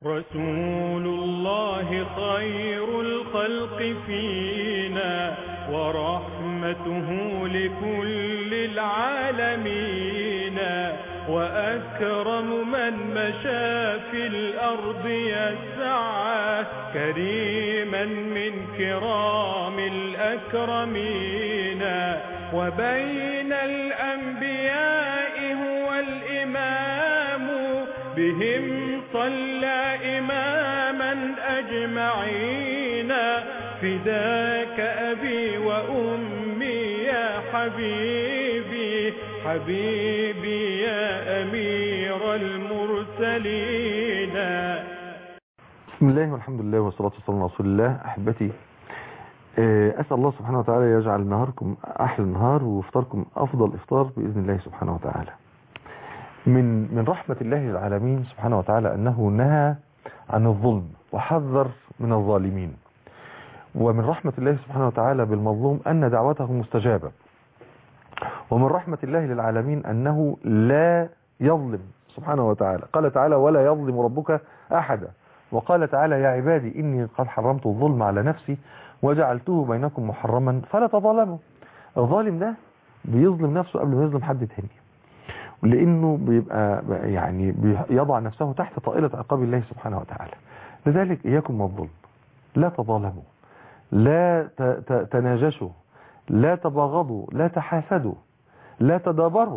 رسول الله خير الخلق فينا ورحمته لكل العالمين وأكرم من مشى في الأرض يسعى كريما من كرام الأكرمين وبين الأنبياء هو الإمام بهم صلى إماما أجمعين فداك أبي وأمي يا حبيبي حبيبي يا أمير المرسلين بسم الله والحمد لله والصلاة والسلام على رسول الله أحبتي آه، أسأل الله سبحانه وتعالى يجعل نهاركم أحلى نهار وإفطاركم أفضل إفطار بإذن الله سبحانه وتعالى من من رحمة الله للعالمين سبحانه وتعالى أنه نهى عن الظلم وحذر من الظالمين ومن رحمة الله سبحانه وتعالى بالمظلوم أن دعوته مستجابة ومن رحمة الله للعالمين أنه لا يظلم سبحانه وتعالى قال تعالى ولا يظلم ربك أحدا وقال تعالى يا عبادي إني قد حرمت الظلم على نفسي وجعلته بينكم محرما فلا تظالموا الظالم ده بيظلم نفسه قبل ما يظلم حد تاني لانه بيبقى يعني يضع نفسه تحت طائلة عقاب الله سبحانه وتعالى لذلك اياكم والظلم لا تظالموا لا تناجشوا لا تباغضوا لا تحاسدوا لا تدابروا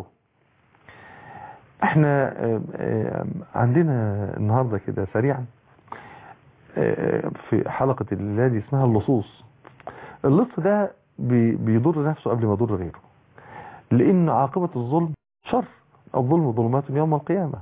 احنا عندنا النهاردة كده سريعا في حلقة الليلة دي اسمها اللصوص اللص ده بيضر نفسه قبل ما يضر غيره لان عاقبة الظلم شر الظلم ظلمات يوم القيامة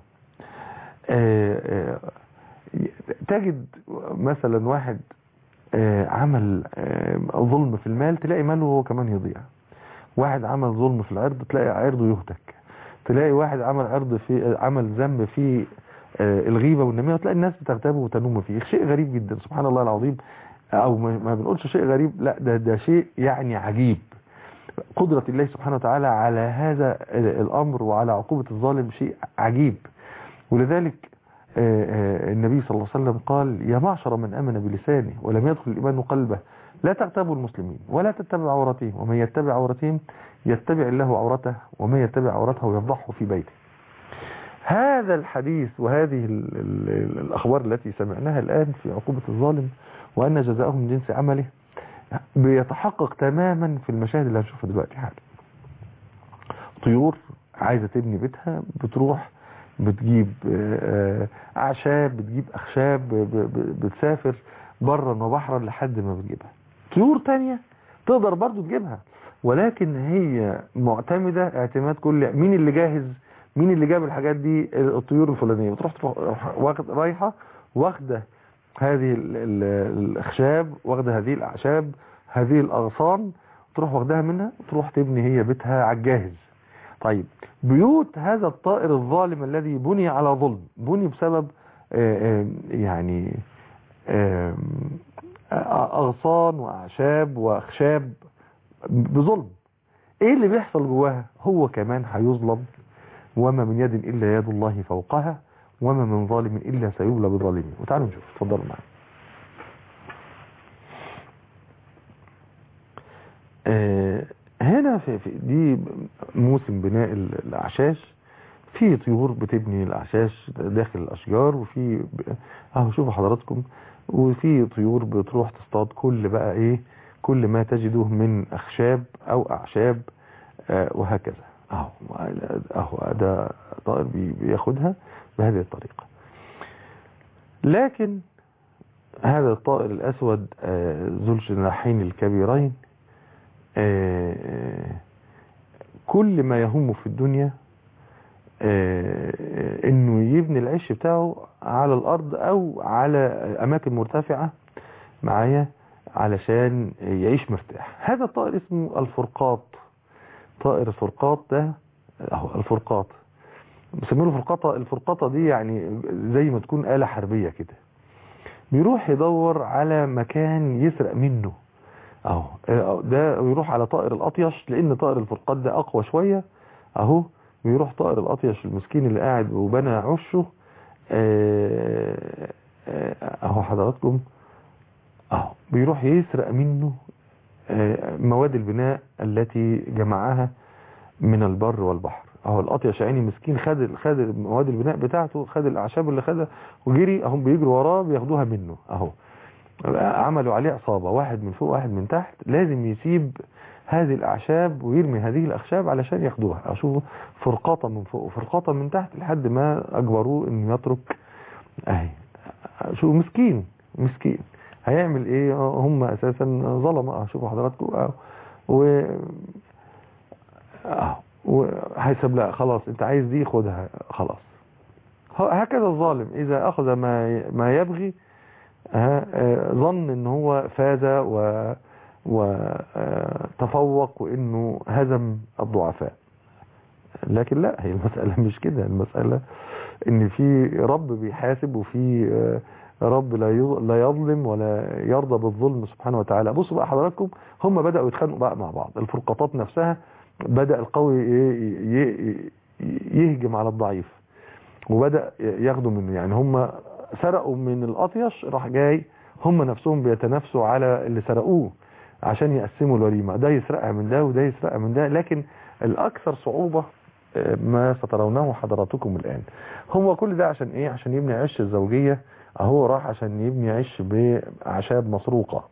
تجد مثلا واحد عمل ظلم في المال تلاقي ماله هو كمان يضيع واحد عمل ظلم في العرض تلاقي عرضه يهتك تلاقي واحد عمل عرض في عمل ذنب في الغيبة والنميمة وتلاقي الناس بتغتابه وتنوم فيه شيء غريب جدا سبحان الله العظيم او ما بنقولش شيء غريب لا ده ده شيء يعني عجيب قدرة الله سبحانه وتعالى على هذا الأمر وعلى عقوبة الظالم شيء عجيب ولذلك النبي صلى الله عليه وسلم قال يا معشر من أمن بلسانه ولم يدخل الإيمان قلبه لا تغتابوا المسلمين ولا تتبع عورتهم ومن يتبع عورتهم يتبع الله عورته ومن يتبع عورته يفضحه في بيته هذا الحديث وهذه الأخبار التي سمعناها الآن في عقوبة الظالم وأن جزاءهم من جنس عمله بيتحقق تماما في المشاهد اللي هنشوفها دلوقتي حالا طيور عايزة تبني بيتها بتروح بتجيب اعشاب بتجيب اخشاب بتسافر برا وبحرا لحد ما بتجيبها طيور تانية تقدر برضو تجيبها ولكن هي معتمدة اعتماد كل مين اللي جاهز مين اللي جاب الحاجات دي الطيور الفلانية بتروح واخد رايحة واخده هذه الاخشاب واخده هذه الاعشاب هذه الاغصان تروح واخدها منها تروح تبني هي بيتها على الجاهز طيب بيوت هذا الطائر الظالم الذي بني على ظلم بني بسبب يعني اغصان واعشاب واخشاب بظلم ايه اللي بيحصل جواها هو كمان هيظلم وما من يد الا يد الله فوقها وما من ظالم إلا سيبلى بالظالمين وتعالوا نشوف اتفضلوا معايا آه هنا في, في دي موسم بناء الأعشاش في طيور بتبني الأعشاش داخل الأشجار وفي اهو شوفوا حضراتكم وفي طيور بتروح تصطاد كل بقى ايه كل ما تجده من أخشاب أو أعشاب آه وهكذا اهو اهو ده طائر بياخدها بهذه الطريقة لكن هذا الطائر الأسود ذو الجناحين الكبيرين كل ما يهمه في الدنيا انه يبني العش بتاعه على الارض او على اماكن مرتفعة معايا علشان يعيش مرتاح هذا الطائر اسمه الفرقاط طائر الفرقاط ده اهو الفرقاط بيسموه الفرقاطة الفرقاطة دي يعني زي ما تكون آلة حربية كده بيروح يدور على مكان يسرق منه اهو ده يروح على طائر الأطيش لأن طائر الفرقاط ده أقوى شوية اهو بيروح طائر الأطيش المسكين اللي قاعد وبنى عشه اهو حضراتكم اهو بيروح يسرق منه آه، مواد البناء التي جمعها من البر والبحر اهو الأطيش عيني مسكين خد خد مواد البناء بتاعته خد الاعشاب اللي خدها وجري اهم بيجروا وراه بياخدوها منه اهو عملوا عليه عصابة واحد من فوق واحد من تحت لازم يسيب هذه الأعشاب ويرمي هذه الأخشاب علشان ياخدوها أشوفه فرقاطة من فوق وفرقاطة من تحت لحد ما أجبروه إنه يترك أهي شو مسكين مسكين هيعمل إيه هم أساسا ظلمة شوفوا حضراتكم أهو. و أهو. وهيسيب لا خلاص أنت عايز دي خدها خلاص هكذا الظالم إذا أخذ ما ما يبغي ها، آه، ظن ان هو فاز و وتفوق وانه هزم الضعفاء لكن لا هي المسألة مش كده المسألة ان في رب بيحاسب وفي آه، رب لا يظ- لا يظلم ولا يرضى بالظلم سبحانه وتعالى بصوا بقى حضراتكم هم بدأوا يتخانقوا بقى مع بعض الفرقاطات نفسها بدأ القوي ي- ي- يهجم على الضعيف وبدأ ياخدوا منه يعني هم سرقوا من الأطيش راح جاي هم نفسهم بيتنافسوا على اللي سرقوه عشان يقسموا الوليمة ده يسرقها من ده وده يسرقها من ده لكن الأكثر صعوبة آه، ما سترونه حضراتكم الآن هو كل ده عشان إيه عشان يبني عش الزوجية أهو راح عشان يبني عش بأعشاب مسروقة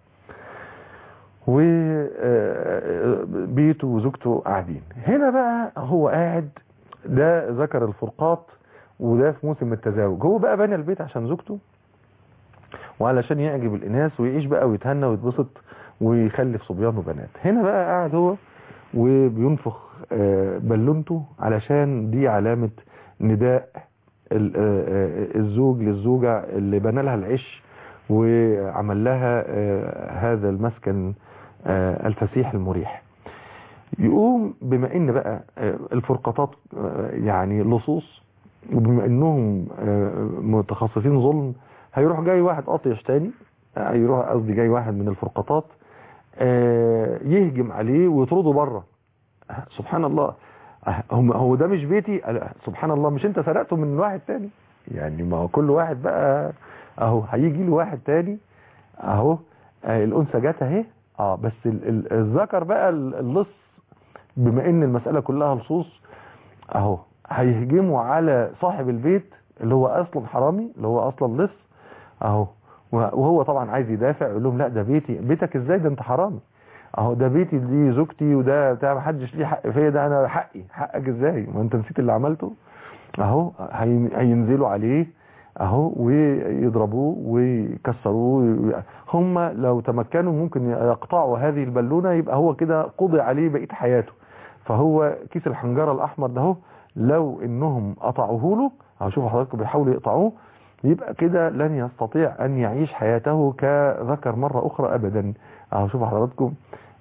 وبيته وزوجته قاعدين هنا بقى هو قاعد ده ذكر الفرقات وده في موسم التزاوج هو بقى بنى البيت عشان زوجته وعلشان يعجب الإناث ويعيش بقى ويتهنى ويتبسط ويخلف صبيان وبنات هنا بقى قاعد هو وبينفخ آه، بالونته علشان دي علامة نداء ال- آه، آه، الزوج للزوجة اللي بنى لها العش وعمل لها آه، هذا المسكن آه، الفسيح المريح يقوم بما ان بقى آه، الفرقاطات آه، يعني لصوص وبما انهم آه، متخصصين ظلم هيروح جاي واحد اطيش تاني آه، هيروح قصدي جاي واحد من الفرقاطات آه، يهجم عليه ويطرده بره آه، سبحان الله آه، هم هو ده مش بيتي آه، سبحان الله مش انت سرقته من واحد تاني يعني ما هو كل واحد بقى اهو هيجي له واحد تاني اهو آه، الانثى جت اهي اه بس ال- ال- الذكر بقى ال- اللص بما ان المسألة كلها لصوص اهو هيهجموا على صاحب البيت اللي هو اصلا حرامي اللي هو اصلا لص اهو وهو طبعا عايز يدافع يقول لهم لا ده بيتي بيتك ازاي ده انت حرامي اهو ده بيتي دي زوجتي وده بتاع محدش ليه حق فيا ده انا حقي حقك ازاي ما انت نسيت اللي عملته اهو هي- هينزلوا عليه اهو ويضربوه ويكسروه هم لو تمكنوا ممكن يقطعوا هذه البالونه يبقى هو كده قضي عليه بقيه حياته فهو كيس الحنجره الاحمر ده اهو لو انهم قطعوه له اهو شوفوا حضراتكم بيحاولوا يقطعوه يبقى كده لن يستطيع ان يعيش حياته كذكر مره اخرى ابدا اهو شوفوا حضراتكم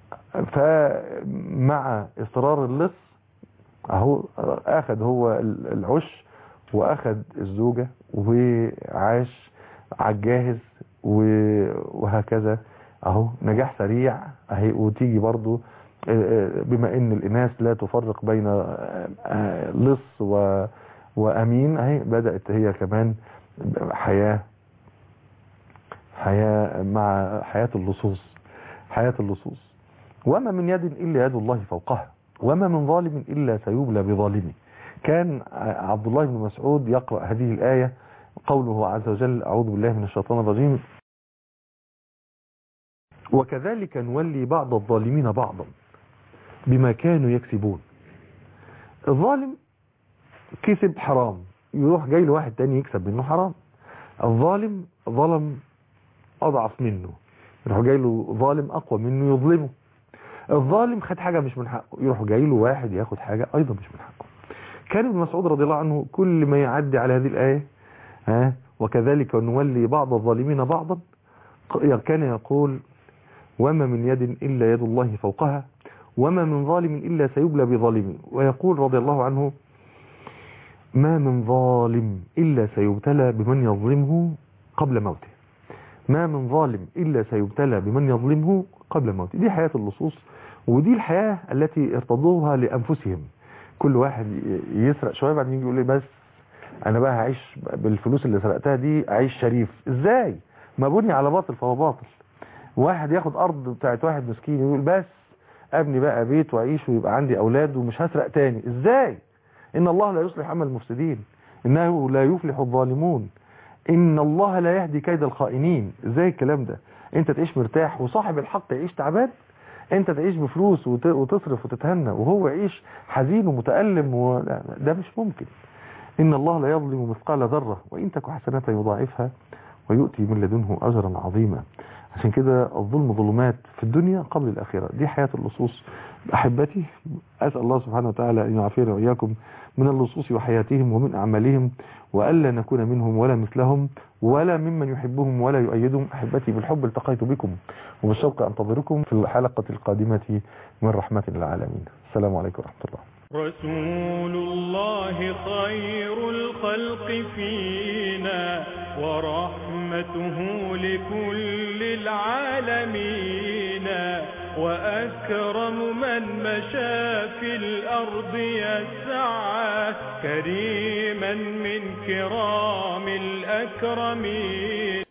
فمع اصرار اللص اهو اخذ هو العش واخذ الزوجة وعاش على الجاهز و- وهكذا اهو نجاح سريع اهي وتيجي برضو آه، آه، بما ان الاناث لا تفرق بين آه، آه، لص و- وامين اهي بدأت هي كمان حياة حياة مع حياة اللصوص حياة اللصوص وما من يد إلا يد الله فوقها وما من ظالم إلا سيبلى بظالمه كان عبد الله بن مسعود يقرأ هذه الآية قوله عز وجل أعوذ بالله من الشيطان الرجيم وكذلك نولي بعض الظالمين بعضا بما كانوا يكسبون الظالم كسب حرام يروح جاي له واحد تاني يكسب منه حرام الظالم ظلم أضعف منه يروح جاي له ظالم أقوى منه يظلمه الظالم خد حاجة مش من حقه يروح جاي له واحد ياخد حاجة أيضا مش من حقه كان ابن مسعود رضي الله عنه كل ما يعدي على هذه الآية ها وكذلك نولي بعض الظالمين بعضا كان يقول وما من يد إلا يد الله فوقها وما من ظالم إلا سيبلى بظالم ويقول رضي الله عنه ما من ظالم إلا سيبتلى بمن يظلمه قبل موته ما من ظالم إلا سيبتلى بمن يظلمه قبل موته دي حياة اللصوص ودي الحياة التي ارتضوها لأنفسهم كل واحد يسرق شوية بعدين يجي يقول لي بس أنا بقى هعيش بالفلوس اللي سرقتها دي أعيش شريف إزاي ما بني على باطل فهو باطل واحد ياخد ارض بتاعت واحد مسكين يقول بس ابني بقى بيت واعيش ويبقى عندي اولاد ومش هسرق تاني ازاي ان الله لا يصلح عمل المفسدين انه لا يفلح الظالمون ان الله لا يهدي كيد الخائنين ازاي الكلام ده انت تعيش مرتاح وصاحب الحق يعيش تعبان انت تعيش بفلوس وت- وتصرف وتتهنى وهو يعيش حزين ومتألم و... لا، ده مش ممكن إن الله لا يظلم مثقال ذرة وإن تك حسنة يضاعفها ويؤتي من لدنه أجرا عظيما عشان كده الظلم ظلمات في الدنيا قبل الآخرة دي حياة اللصوص أحبتي أسأل الله سبحانه وتعالى أن يعافينا وإياكم من اللصوص وحياتهم ومن أعمالهم وألا نكون منهم ولا مثلهم ولا ممن يحبهم ولا يؤيدهم أحبتي بالحب التقيت بكم وبالشوق أنتظركم في الحلقة القادمة من رحمة العالمين السلام عليكم ورحمة الله رسول الله خير الخلق فينا ورحمته لكل العالمين وأكرم من مشى في الأرض يسعى كريما من كرام الأكرمين